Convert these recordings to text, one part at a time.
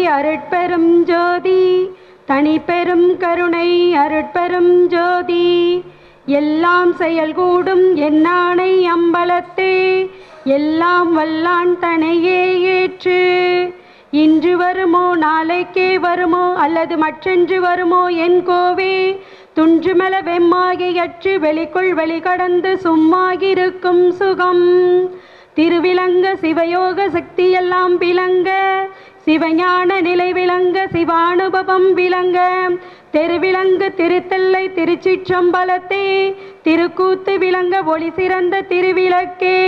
அருட்பெரும் ஜோதி தனி பெரும் கருணை அருட்பெரும் ஜோதி எல்லாம் செயல்கூடும் என்னானை அம்பலத்தே எல்லாம் வல்லான் தனையே ஏற்று இன்று வருமோ நாளைக்கே வருமோ அல்லது மற்றென்று வருமோ என் கோவே துன்றுமல வெம்மாகியற்று வெளிக்குள் வெளிகடந்து சும்மாகிருக்கும் சுகம் திருவிலங்க சிவயோக சக்தியெல்லாம் விளங்க சிவஞான நிலை விளங்க சிவானுபவம் விளங்க தெருவிலங்கு திருத்தல்லை திருச்சிற்றம்பலத்தே திருக்கூத்து விளங்க ஒளி சிறந்த திருவிளக்கே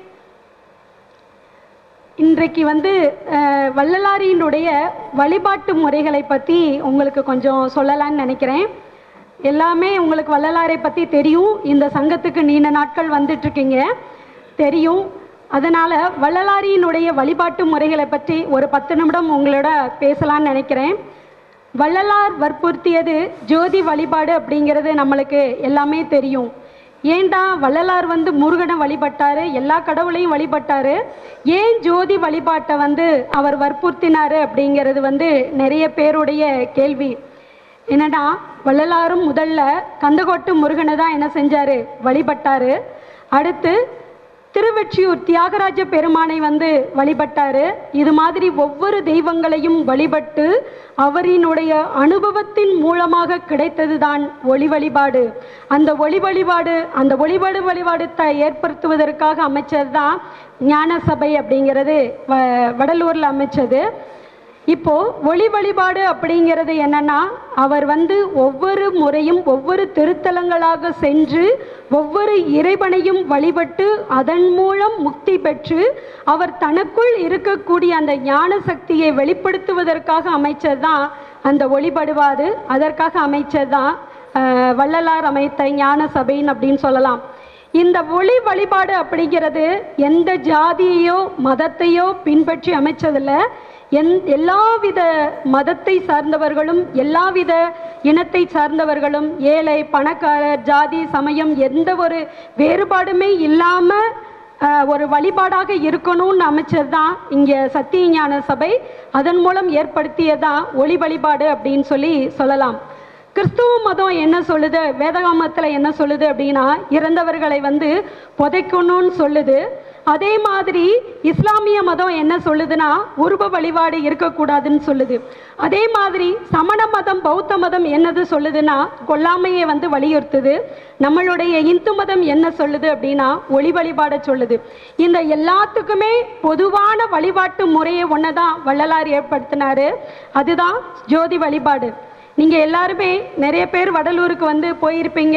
இன்றைக்கு வந்து அஹ், வள்ளலாரியினுடைய வழிபாட்டு முறைகளை பற்றி உங்களுக்கு கொஞ்சம் சொல்லலாம்னு நினைக்கிறேன் எல்லாமே உங்களுக்கு வள்ளலாரை பற்றி தெரியும் இந்த சங்கத்துக்கு நீண்ட நாட்கள் வந்துட்டுருக்கீங்க தெரியும் அதனால் வள்ளலாரியினுடைய வழிபாட்டு முறைகளை பற்றி ஒரு பத்து நிமிடம் உங்களோட பேசலாம்னு நினைக்கிறேன் வள்ளலார் வற்புறுத்தியது ஜோதி வழிபாடு அப்படிங்கிறது நம்மளுக்கு எல்லாமே தெரியும் ஏன்டா வள்ளலார் வந்து முருகனை வழிபட்டாரு எல்லா கடவுளையும் வழிபட்டாரு ஏன் ஜோதி வழிபாட்டை வந்து அவர் வற்புறுத்தினாரு அப்படிங்கிறது வந்து நிறைய பேருடைய கேள்வி என்னடா வள்ளலாரும் முதல்ல கந்தகோட்டு முருகனை தான் என்ன செஞ்சாரு வழிபட்டாரு அடுத்து திருவெற்றியூர் தியாகராஜ பெருமானை வந்து வழிபட்டாரு இது மாதிரி ஒவ்வொரு தெய்வங்களையும் வழிபட்டு அவரினுடைய அனுபவத்தின் மூலமாக கிடைத்ததுதான் ஒளி வழிபாடு அந்த ஒளி வழிபாடு அந்த ஒளிபாடு வழிபாடு த ஏற்படுத்துவதற்காக அமைச்சது தான் ஞான சபை அப்படிங்கிறது வ வடலூரில் அமைச்சது இப்போ ஒளி வழிபாடு அப்படிங்கிறது என்னன்னா அவர் வந்து ஒவ்வொரு முறையும் ஒவ்வொரு திருத்தலங்களாக சென்று ஒவ்வொரு இறைவனையும் வழிபட்டு அதன் மூலம் முக்தி பெற்று அவர் தனக்குள் இருக்கக்கூடிய அந்த ஞான சக்தியை வெளிப்படுத்துவதற்காக அமைச்சது தான் அந்த ஒளிபடுவாடு அதற்காக அமைச்சது தான் அஹ், வள்ளலார் அமைத்த ஞான சபைன்னு அப்படின்னு சொல்லலாம் இந்த ஒளி வழிபாடு அப்படிங்கிறது எந்த ஜாதியையோ மதத்தையோ பின்பற்றி அமைச்சதில்ல எந் எல்லாவித மதத்தை சார்ந்தவர்களும் எல்லாவித இனத்தை சார்ந்தவர்களும் ஏழை பணக்காரர் ஜாதி சமயம் எந்த ஒரு வேறுபாடுமே இல்லாமல் ஒரு வழிபாடாக இருக்கணும்னு அமைச்சது தான் இங்கே சத்திய ஞான சபை அதன் மூலம் ஏற்படுத்தியதான் ஒளி வழிபாடு அப்படின்னு சொல்லி சொல்லலாம் கிறிஸ்துவ மதம் என்ன சொல்லுது வேதகாமத்தில் என்ன சொல்லுது அப்படின்னா இறந்தவர்களை வந்து புதைக்கணும்னு சொல்லுது அதே மாதிரி இஸ்லாமிய மதம் என்ன சொல்லுதுன்னா உருவ வழிபாடு இருக்கக்கூடாதுன்னு சொல்லுது அதே மாதிரி சமண மதம் பௌத்த மதம் என்னது சொல்லுதுன்னா கொல்லாமையை வந்து வலியுறுத்துது நம்மளுடைய இந்து மதம் என்ன சொல்லுது அப்படின்னா ஒளி வழிபாட சொல்லுது இந்த எல்லாத்துக்குமே பொதுவான வழிபாட்டு முறையை ஒன்று தான் வள்ளலார் ஏற்படுத்தினாரு அதுதான் ஜோதி வழிபாடு நீங்கள் எல்லாருமே நிறைய பேர் வடலூருக்கு வந்து போயிருப்பீங்க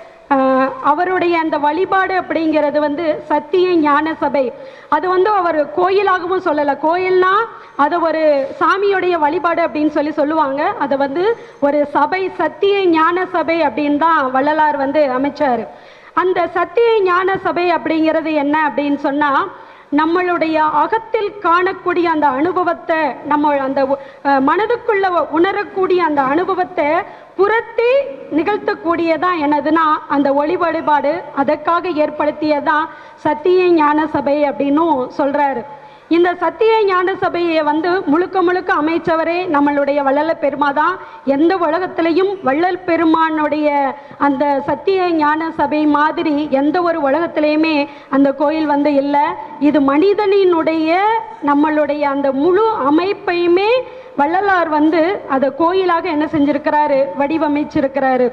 ஆஹ் அவருடைய அந்த வழிபாடு அப்படிங்கிறது வந்து சத்திய ஞான சபை அது வந்து அவர் கோயிலாகவும் சொல்லலை கோயில்னா அது ஒரு சாமியுடைய வழிபாடு அப்படின்னு சொல்லி சொல்லுவாங்க அதை வந்து ஒரு சபை சத்திய ஞான சபை அப்படின்னு தான் வள்ளலார் வந்து அமைச்சார் அந்த சத்திய ஞான சபை அப்படிங்கிறது என்ன அப்படின்னு சொன்னால் நம்மளுடைய அகத்தில் காணக்கூடிய அந்த அனுபவத்தை நம்ம அந்த உ- அஹ் மனதுக்குள்ள உணரக்கூடிய அந்த அனுபவத்தை புறத்தே நிகழ்த்தக்கூடியதான் என்னதுன்னா அந்த ஒளி வழிபாடு அதற்காக ஏற்படுத்தியதான் சத்திய ஞான சபை அப்படின்னும் சொல்றாரு இந்த சத்திய ஞான சபையை வந்து முழுக்க முழுக்க அமைச்சவரே நம்மளுடைய வள்ளல பெருமா தான் எந்த உலகத்திலையும் வள்ளல் பெருமானுடைய அந்த சத்திய ஞான சபை மாதிரி எந்த ஒரு உலகத்திலையுமே அந்த கோயில் வந்து இல்லை இது மனிதனினுடைய நம்மளுடைய அந்த முழு அமைப்பையுமே வள்ளலார் வந்து அதை கோயிலாக என்ன செஞ்சிருக்கிறாரு வடிவமைச்சிருக்கிறாரு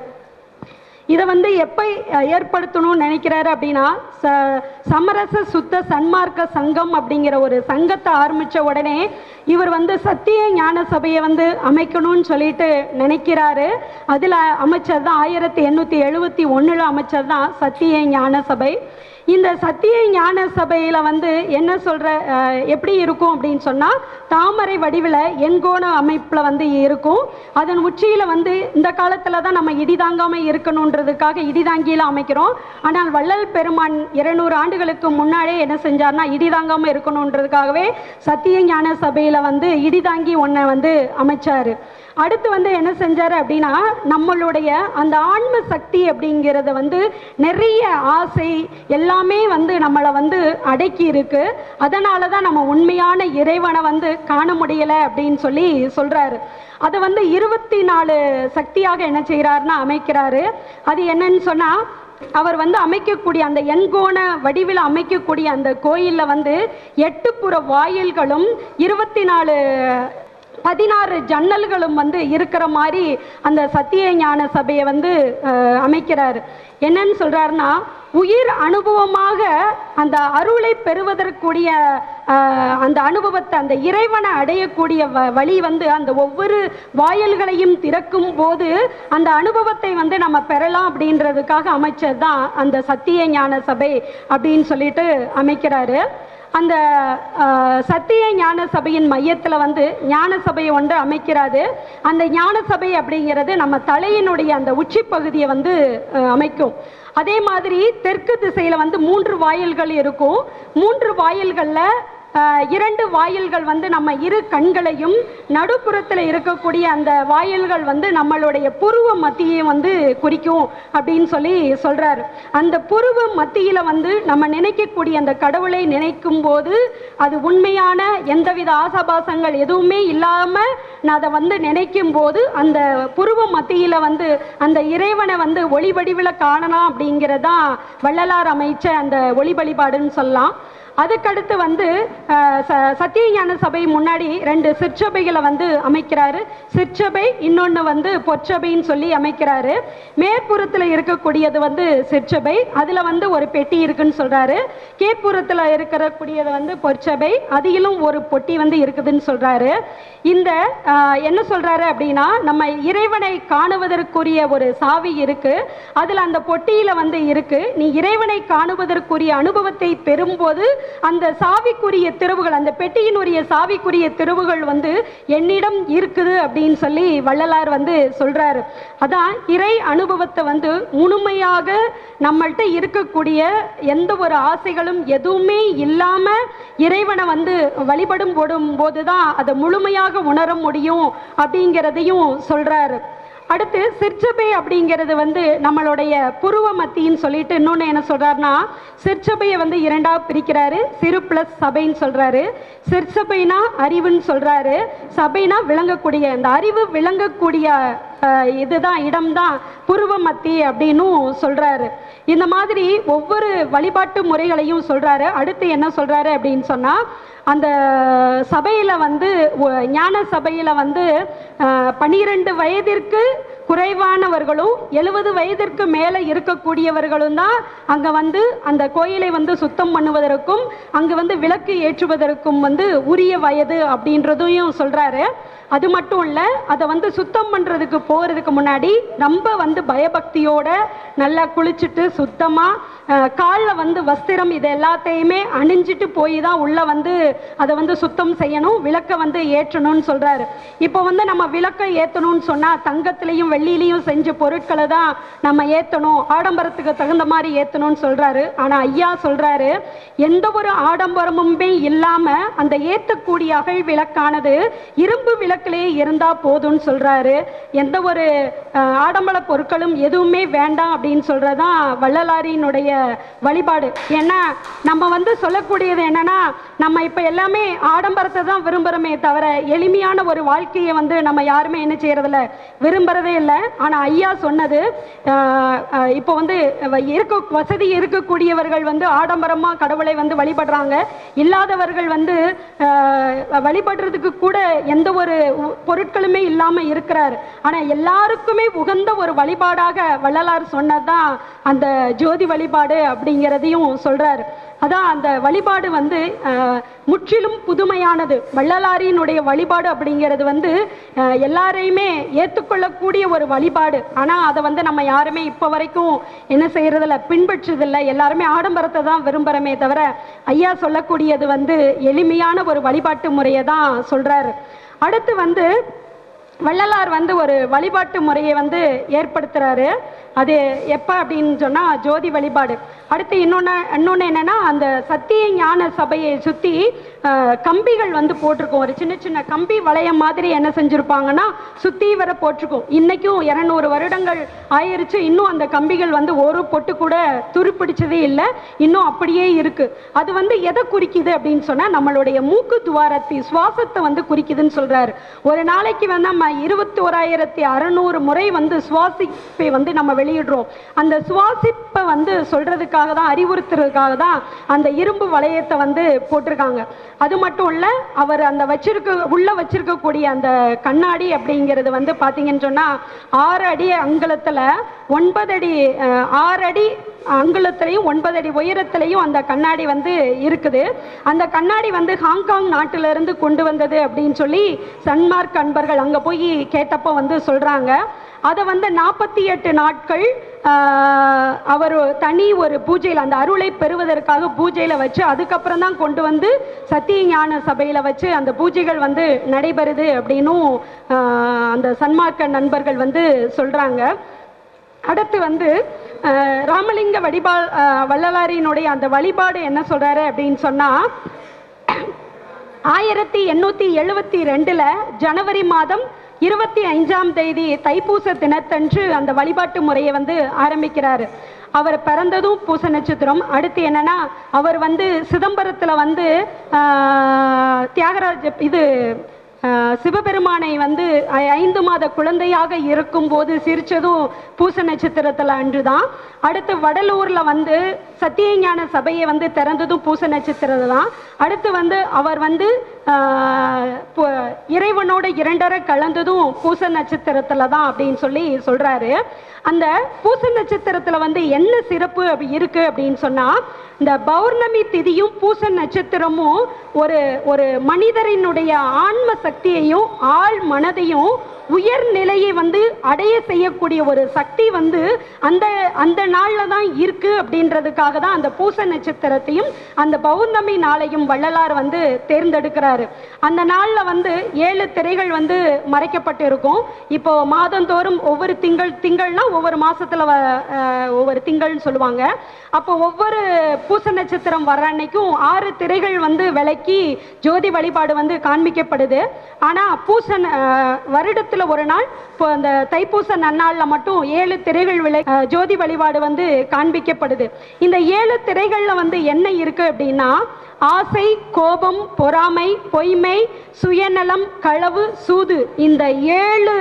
இதை வந்து எப்போ ஏற்படுத்தணும்னு நினைக்கிறாரு அப்படின்னா ச சமரச சுத்த சன்மார்க்க சங்கம் அப்படிங்கிற ஒரு சங்கத்தை ஆரம்பித்த உடனே இவர் வந்து சத்திய ஞான சபையை வந்து அமைக்கணும்னு சொல்லிட்டு நினைக்கிறாரு அதில் அமைச்சது தான் ஆயிரத்தி எண்ணூற்றி எழுபத்தி ஒன்றில் அமைச்சது தான் சத்திய ஞான சபை இந்த சத்திய ஞான சபையில் வந்து என்ன சொல்கிற எப்படி இருக்கும் அப்படின்னு சொன்னால் தாமரை வடிவில் எண்கோண அமைப்பில் வந்து இருக்கும் அதன் உச்சியில் வந்து இந்த காலத்தில் தான் நம்ம இடிதாங்காமல் இருக்கணுன்றதுக்காக இடிதாங்கியில் அமைக்கிறோம் ஆனால் வள்ளல் பெருமான் இருநூறு ஆண்டுகளுக்கு முன்னாடியே என்ன செஞ்சார்னா இடிதாங்காமல் இருக்கணுன்றதுக்காகவே சத்திய ஞான சபையில் வந்து இடிதாங்கி ஒன்றை வந்து அமைச்சார் அடுத்து வந்து என்ன செஞ்சாரு அப்படின்னா நம்மளுடைய அந்த ஆன்ம சக்தி அப்படிங்கிறத வந்து நிறைய ஆசை எல்லாமே வந்து நம்மளை வந்து அடக்கி இருக்கு அதனால தான் நம்ம உண்மையான இறைவனை வந்து காண முடியல அப்படின்னு சொல்லி சொல்றாரு அதை வந்து இருபத்தி நாலு சக்தியாக என்ன செய்கிறாருன்னா அமைக்கிறாரு அது என்னன்னு சொன்னா அவர் வந்து அமைக்கக்கூடிய அந்த எண்கோண வடிவில் அமைக்கக்கூடிய அந்த கோயிலில் வந்து எட்டுப்புற வாயில்களும் இருபத்தி நாலு பதினாறு ஜன்னல்களும் வந்து இருக்கிற மாதிரி அந்த சத்திய ஞான சபையை வந்து அஹ், அமைக்கிறார் என்னன்னு சொல்றாருன்னா உயிர் அனுபவமாக அந்த அருளை பெறுவதற்குரிய அஹ், அந்த அனுபவத்தை அந்த இறைவனை அடையக்கூடிய வ- வழி வந்து அந்த ஒவ்வொரு வாயில்களையும் திறக்கும் போது அந்த அனுபவத்தை வந்து நம்ம பெறலாம் அப்படின்றதுக்காக அமைச்சது தான் அந்த சத்திய ஞான சபை அப்படின்னு சொல்லிட்டு அமைக்கிறாரு அந்த அஹ், சத்திய ஞான சபையின் மையத்தில் வந்து ஞான சபையை ஒன்று அமைக்கிறாரு அந்த ஞான சபை அப்படிங்கிறது நம்ம தலையினுடைய அந்த உச்சி பகுதியை வந்து அஹ், அமைக்கும் அதே மாதிரி தெற்கு திசையில் வந்து மூன்று வாயில்கள் இருக்கும் மூன்று வாயில்களில் ஆஹ் இரண்டு வாயில்கள் வந்து நம்ம இரு கண்களையும் நடுப்புறத்தில் இருக்கக்கூடிய அந்த வாயில்கள் வந்து நம்மளுடைய புருவ மத்தியை வந்து குறிக்கும் அப்படின்னு சொல்லி சொல்றாரு அந்த புருவ மத்தியில வந்து நம்ம நினைக்கக்கூடிய அந்த கடவுளை நினைக்கும் போது அது உண்மையான எந்தவித ஆசாபாசங்கள் எதுவுமே இல்லாம நான் அதை வந்து நினைக்கும் போது அந்த புருவ மத்தியில வந்து அந்த இறைவனை வந்து ஒளி வடிவில் காணலாம் அப்படிங்கிறதான் வள்ளலார் அமைச்ச அந்த ஒளி வழிபாடுன்னு சொல்லலாம் அதுக்கடுத்து வந்து அஹ், ச- சத்திய ஞான சபை முன்னாடி ரெண்டு சிற்றபைகளை வந்து அமைக்கிறாரு சிற்றபை இன்னொன்று வந்து பொற்சபைன்னு சொல்லி அமைக்கிறாரு மேற்புறத்தில் இருக்கக்கூடியது வந்து சிற்றபை அதில் வந்து ஒரு பெட்டி இருக்குன்னு சொல்றாரு கீழ்ப்புறத்தில் இருக்கக்கூடியது வந்து பொற்சபை அதிலும் ஒரு பொட்டி வந்து இருக்குதுன்னு சொல்றாரு இந்த அஹ், என்ன சொல்றாரு அப்படின்னா நம்ம இறைவனை காணுவதற்குரிய ஒரு சாவி இருக்கு அதில் அந்த பொட்டியில வந்து இருக்கு நீ இறைவனை காணுவதற்குரிய அனுபவத்தை பெறும்போது அந்த சாவிக்குரிய திறவுகள் அந்த பெட்டியினுடைய சாவிக்குரிய திறவுகள் வந்து என்னிடம் இருக்குது அப்படின்னு சொல்லி வள்ளலார் வந்து சொல்றாரு அதான் இறை அனுபவத்தை வந்து முழுமையாக நம்மள்ட்ட இருக்கக்கூடிய எந்த ஒரு ஆசைகளும் எதுவுமே இல்லாம இறைவனை வந்து வழிபடும் போடும் போதுதான் அதை முழுமையாக உணர முடியும் அப்படிங்கிறதையும் சொல்றாரு அடுத்து சிற்சபை அப்படிங்கிறது வந்து நம்மளுடைய புருவ மத்தின்னு சொல்லிட்டு இன்னொன்று என்ன சொல்றாருன்னா சிற்சபையை வந்து இரண்டா பிரிக்கிறாரு சிறு பிளஸ் சபைன்னு சொல்றாரு சிற்சபைனா அறிவுன்னு சொல்றாரு சபைனா விளங்கக்கூடிய அந்த அறிவு விளங்கக்கூடிய அஹ், இதுதான் இடம்தான் புருவ மத்தி அப்படின்னும் சொல்றாரு இந்த மாதிரி ஒவ்வொரு வழிபாட்டு முறைகளையும் சொல்றாரு அடுத்து என்ன சொல்றாரு அப்படின்னு சொன்னா அந்த சபையில வந்து ஒ- ஞான சபையில வந்து பனிரெண்டு வயதிற்கு குறைவானவர்களும் எழுபது வயதிற்கு மேலே இருக்கக்கூடியவர்களும் தான் அங்கே வந்து அந்த கோயிலை வந்து சுத்தம் பண்ணுவதற்கும் அங்கே வந்து விளக்கு ஏற்றுவதற்கும் வந்து உரிய வயது அப்படின்றதையும் சொல்கிறாரு அது மட்டும் இல்லை அதை வந்து சுத்தம் பண்ணுறதுக்கு போகிறதுக்கு முன்னாடி ரொம்ப வந்து பயபக்தியோட நல்லா குளிச்சுட்டு சுத்தமாக காலில் வந்து வஸ்திரம் இது எல்லாத்தையுமே அணிஞ்சிட்டு போய் தான் உள்ளே வந்து அதை வந்து சுத்தம் செய்யணும் விளக்கை வந்து ஏற்றணும்னு சொல்கிறாரு இப்போ வந்து நம்ம விளக்கை ஏற்றணும்னு சொன்னால் தங்கத்திலையும் வெள்ளியிலையும் செஞ்ச பொருட்களை தான் நம்ம ஏற்றணும் ஆடம்பரத்துக்கு தகுந்த மாதிரி ஏற்றணும்னு சொல்கிறாரு ஆனால் ஐயா சொல்கிறாரு எந்த ஒரு ஆடம்பரமுமே இல்லாமல் அந்த ஏற்றக்கூடிய அகல் விளக்கானது இரும்பு விளக்கிலே இருந்தால் போதும்னு சொல்கிறாரு எந்த ஒரு அஹ், ஆடம்பர பொருட்களும் எதுவுமே வேண்டாம் அப்படின்னு சொல்கிறதான் வள்ளலாரினுடைய வழிபாடு ஏன்னா நம்ம வந்து சொல்லக்கூடியது என்னன்னா நம்ம இப்போ எல்லாமே ஆடம்பரத்தை தான் விரும்புகிறோமே தவிர எளிமையான ஒரு வாழ்க்கையை வந்து நம்ம யாருமே என்ன செய்யறதில்ல விரும்புறதே இல்லை ஆனால் ஐயா சொன்னது அஹ், அஹ், இப்போ வந்து வ- இருக்க வசதி இருக்கக்கூடியவர்கள் வந்து ஆடம்பரமாக கடவுளை வந்து வழிபடுறாங்க இல்லாதவர்கள் வந்து அஹ், வழிபடுறதுக்கு கூட எந்த ஒரு உ- பொருட்களுமே இல்லாமல் இருக்கிறார் ஆனால் எல்லாருக்குமே உகந்த ஒரு வழிபாடாக வள்ளலார் சொன்னதுதான் அந்த ஜோதி வழிபாடு அப்படிங்கிறதையும் சொல்றாரு அதான் அந்த வழிபாடு வந்து அஹ், முற்றிலும் புதுமையானது வள்ளலாரினுடைய வழிபாடு அப்படிங்கிறது வந்து அஹ், எல்லாரையுமே ஏற்றுக்கொள்ளக்கூடிய ஒரு வழிபாடு ஆனால் அதை வந்து நம்ம யாருமே இப்போ வரைக்கும் என்ன செய்யறதில்ல பின்பற்றுறதில்ல எல்லாருமே ஆடம்பரத்தை தான் விரும்புகிறோமே தவிர ஐயா சொல்லக்கூடியது வந்து எளிமையான ஒரு வழிபாட்டு முறையை தான் சொல்றாரு அடுத்து வந்து வள்ளலார் வந்து ஒரு வழிபாட்டு முறையை வந்து ஏற்படுத்துறாரு அது எப்போ அப்படின்னு சொன்னால் ஜோதி வழிபாடு அடுத்து இன்னொன்று இன்னொன்று என்னன்னா அந்த சத்திய ஞான சபையை சுற்றி கம்பிகள் வந்து போட்டிருக்கும் ஒரு சின்ன சின்ன கம்பி வளையம் மாதிரி என்ன செஞ்சுருப்பாங்கன்னா சுற்றி வர போட்டிருக்கும் இன்னைக்கும் இரநூறு வருடங்கள் ஆயிருச்சு இன்னும் அந்த கம்பிகள் வந்து ஒரு பொட்டு கூட துருப்பிடிச்சதே இல்லை இன்னும் அப்படியே இருக்கு அது வந்து எதை குறிக்குது அப்படின்னு சொன்னால் நம்மளுடைய மூக்கு துவாரத்தை சுவாசத்தை வந்து குறிக்குதுன்னு சொல்றாரு ஒரு நாளைக்கு வந்து நம்ம இருபத்தி ஓராயிரத்தி அறநூறு முறை வந்து சுவாசிப்பை வந்து நம்ம வெளியிடுறோம் அந்த சுவாசிப்பை வந்து சொல்றதுக்காக தான் அறிவுறுத்துறதுக்காக தான் அந்த இரும்பு வளையத்தை வந்து போட்டிருக்காங்க அது மட்டும் இல்ல அவர் அந்த வச்சிருக்க உள்ள வச்சிருக்கக்கூடிய அந்த கண்ணாடி அப்படிங்கிறது வந்து பாத்தீங்கன்னு சொன்னா ஆறு அடி அங்குலத்துல ஒன்பது அடி அஹ், ஆறு அடி அங்குலத்திலையும் ஒன்பது அடி உயரத்திலையும் அந்த கண்ணாடி வந்து இருக்குது அந்த கண்ணாடி வந்து ஹாங்காங் நாட்டில இருந்து கொண்டு வந்தது அப்படின்னு சொல்லி சன்மார்க் அன்பர்கள் அங்க போய் கேட்டப்போ வந்து சொல்றாங்க அதை வந்து நாற்பத்தி எட்டு நாட்கள் ஆஹ், அவர் தனி ஒரு பூஜையில் அந்த அருளை பெறுவதற்காக பூஜையில் வச்சு அதுக்கப்புறம் தான் கொண்டு வந்து சத்திய ஞான சபையில் வச்சு அந்த பூஜைகள் வந்து நடைபெறுது அப்படின்னும் ஆஹ், அந்த சன்மார்க்க நண்பர்கள் வந்து சொல்கிறாங்க அடுத்து வந்து அஹ், ராமலிங்க வழிபா அஹ், வள்ளலாரினுடைய அந்த வழிபாடு என்ன சொல்றாரு அப்படின்னு சொன்னா ஆயிரத்தி எண்ணூத்தி எழுபத்தி ரெண்டுல ஜனவரி மாதம் இருபத்தி ஐந்தாம் தேதி தைப்பூச தினத்தன்று அந்த வழிபாட்டு முறையை வந்து ஆரம்பிக்கிறாரு அவர் பிறந்ததும் பூச நட்சத்திரம் அடுத்து என்னன்னா அவர் வந்து சிதம்பரத்துல வந்து ஆஹ், தியாகராஜ இது ஆஹ், சிவபெருமானை வந்து ஐ- ஐந்து மாத குழந்தையாக இருக்கும்போது சிரிச்சதும் பூச நட்சத்திரத்துல அன்றுதான் அடுத்து வடலூர்ல வந்து சத்தியஞான சபையை வந்து திறந்ததும் பூச நட்சத்திரம் தான் அடுத்து வந்து அவர் வந்து ஆஹ், பு- இறைவனோட இரண்டரை கலந்ததும் பூச நட்சத்திரத்துல தான் அப்படின்னு சொல்லி சொல்றாரு அந்த பூச நட்சத்திரத்துல வந்து என்ன சிறப்பு அப்படி இருக்கு அப்படின்னு சொன்னா இந்த பௌர்ணமி திதியும் பூச நட்சத்திரமும் ஒரு ஒரு மனிதரினுடைய ஆன்ம சக்தியையும் ஆள் மனதையும் உயர் நிலையை வந்து அடைய செய்யக்கூடிய ஒரு சக்தி வந்து அந்த அந்த நாளில் தான் இருக்கு அப்படின்றதுக்காக தான் அந்த பூச நட்சத்திரத்தையும் அந்த பௌர்ணமி நாளையும் வள்ளலார் வந்து தேர்ந்தெடுக்கிறாரு அந்த நாளில் வந்து ஏழு திரைகள் வந்து மறைக்கப்பட்டு இருக்கும் இப்போ மாதந்தோறும் ஒவ்வொரு திங்கள் திங்கள்னா ஒவ்வொரு மாசத்துல வ- அஹ், ஒவ்வொரு திங்கள்னு சொல்லுவாங்க அப்போ ஒவ்வொரு பூச நட்சத்திரம் வர்ற அன்னைக்கும் ஆறு திரைகள் வந்து விலக்கி ஜோதி வழிபாடு வந்து காண்பிக்கப்படுது ஆனா பூச ந- அஹ், வருடத்துல ஒரு நாள் இப்போ அந்த தைப்பூச நன்னாள்ல மட்டும் ஏழு திரைகள் விலை அஹ், ஜோதி வழிபாடு வந்து காண்பிக்கப்படுது இந்த ஏழு திரைகள்ல வந்து என்ன இருக்கு அப்படின்னா ஆசை கோபம் பொறாமை பொய்மை சுயநலம் களவு சூது இந்த ஏழு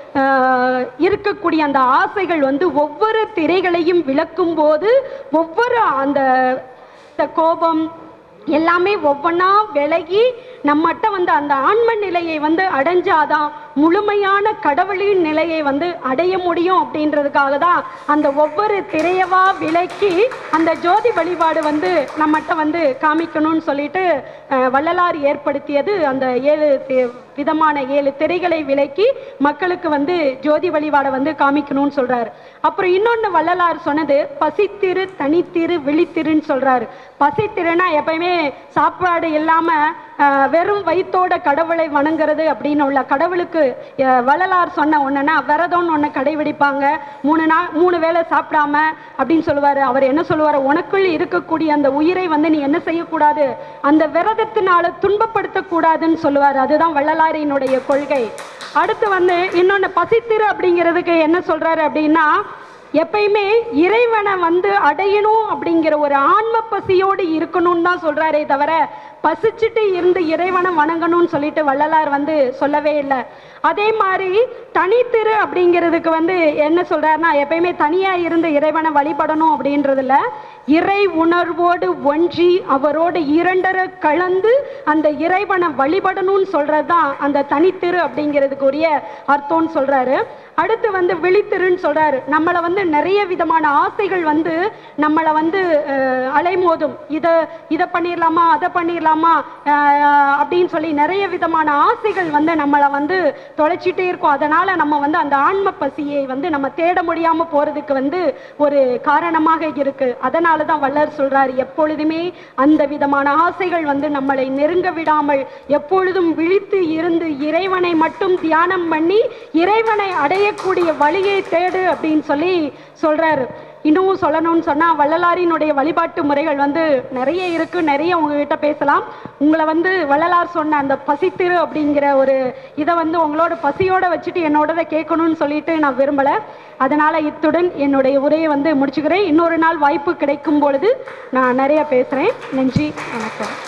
ஆஹ், இருக்கக்கூடிய அந்த ஆசைகள் வந்து ஒவ்வொரு திரைகளையும் விளக்கும் போது ஒவ்வொரு அந்த இந்த கோபம் எல்லாமே ஒவ்வொன்றா விலகி நம்மகிட்ட வந்து அந்த ஆன்ம நிலையை வந்து அடைஞ்சாதான் முழுமையான கடவுளின் நிலையை வந்து அடைய முடியும் அப்படின்றதுக்காக தான் அந்த ஒவ்வொரு திரையவா விலக்கி அந்த ஜோதி வழிபாடு வந்து நம்மகிட்ட வந்து காமிக்கணும்னு சொல்லிட்டு அஹ், வள்ளலார் ஏற்படுத்தியது அந்த ஏழு தி- விதமான ஏழு திரைகளை விலக்கி மக்களுக்கு வந்து ஜோதி வழிபாடை வந்து காமிக்கணும்னு சொல்றாரு அப்புறம் இன்னொன்னு வள்ளலார் சொன்னது பசித்திரு தனித்திரு விழித்திருன்னு சொல்றாரு பசித்திருனா எப்பயுமே சாப்பாடு இல்லாம அஹ், வெறும் வயித்தோட கடவுளை வணங்குறது அப்படின்னு உள்ள கடவுளுக்கு அஹ், வள்ளலார் சொன்ன ஒண்ணுன்னா விரதம்னு ஒண்ணு கடைபிடிப்பாங்க மூணு நாள் மூணு வேளை சாப்பிடாம அப்படின்னு சொல்லுவாரு அவர் என்ன சொல்லுவாரு உனக்குள் இருக்கக்கூடிய அந்த உயிரை வந்து நீ என்ன செய்யக்கூடாது அந்த விரதத்தினால துன்பப்படுத்தக்கூடாதுன்னு சொல்லுவாரு அதுதான் வள்ளலாரினுடைய கொள்கை அடுத்து வந்து இன்னொன்னு பசித்திரு அப்படிங்கிறதுக்கு என்ன சொல்றாரு அப்படின்னா எப்பயுமே இறைவனை வந்து அடையணும் அப்படிங்கிற ஒரு ஆன்ம பசியோடு இருக்கணும்னு தான் சொல்றாரே தவிர பசிச்சுட்டு இருந்து இறைவனை வணங்கணும்னு சொல்லிட்டு வள்ளலார் வந்து சொல்லவே இல்லை அதே மாதிரி தனித்திரு அப்படிங்கிறதுக்கு வந்து என்ன சொல்றாருன்னா எப்பயுமே தனியா இருந்து இறைவனை வழிபடணும் அப்படின்றதுல இறை உணர்வோடு ஒன்றி அவரோடு இரண்டரை கலந்து அந்த இறைவனை வழிபடணும்னு சொல்றது தான் அந்த தனித்திரு அப்படிங்கிறதுக்கு உரிய அர்த்தம்னு சொல்றாரு அடுத்து வந்து விழித்திருன்னு சொல்றாரு நம்மளை வந்து நிறைய விதமான ஆசைகள் வந்து நம்மளை வந்து அஹ், அலைமோதும் இதை இதை பண்ணிடலாமா அதை பண்ணிடலாமா அஹ், அப்படின்னு சொல்லி நிறைய விதமான ஆசைகள் வந்து நம்மளை வந்து தொலைச்சிட்டே இருக்கும் அதனால நம்ம வந்து அந்த ஆன்ம பசியை வந்து நம்ம தேட முடியாம போறதுக்கு வந்து ஒரு காரணமாக இருக்கு அதனால தான் வள்ளர் சொல்றாரு எப்பொழுதுமே அந்த விதமான ஆசைகள் வந்து நம்மளை நெருங்க விடாமல் எப்பொழுதும் விழித்து இருந்து இறைவனை மட்டும் தியானம் பண்ணி இறைவனை அடையக்கூடிய வழியை தேடு அப்படின்னு சொல்லி சொல்றாரு இன்னமும் சொல்லணும்னு சொன்னால் வள்ளலாரினுடைய வழிபாட்டு முறைகள் வந்து நிறைய இருக்குது நிறைய உங்ககிட்ட பேசலாம் உங்களை வந்து வள்ளலார் சொன்ன அந்த பசித்திரு அப்படிங்கிற ஒரு இதை வந்து உங்களோட பசியோட வச்சுட்டு என்னோடதை கேட்கணும்னு சொல்லிட்டு நான் விரும்பலை அதனால் இத்துடன் என்னுடைய உரையை வந்து முடிச்சுக்கிறேன் இன்னொரு நாள் வாய்ப்பு கிடைக்கும் பொழுது நான் நிறைய பேசுகிறேன் நன்றி வணக்கம்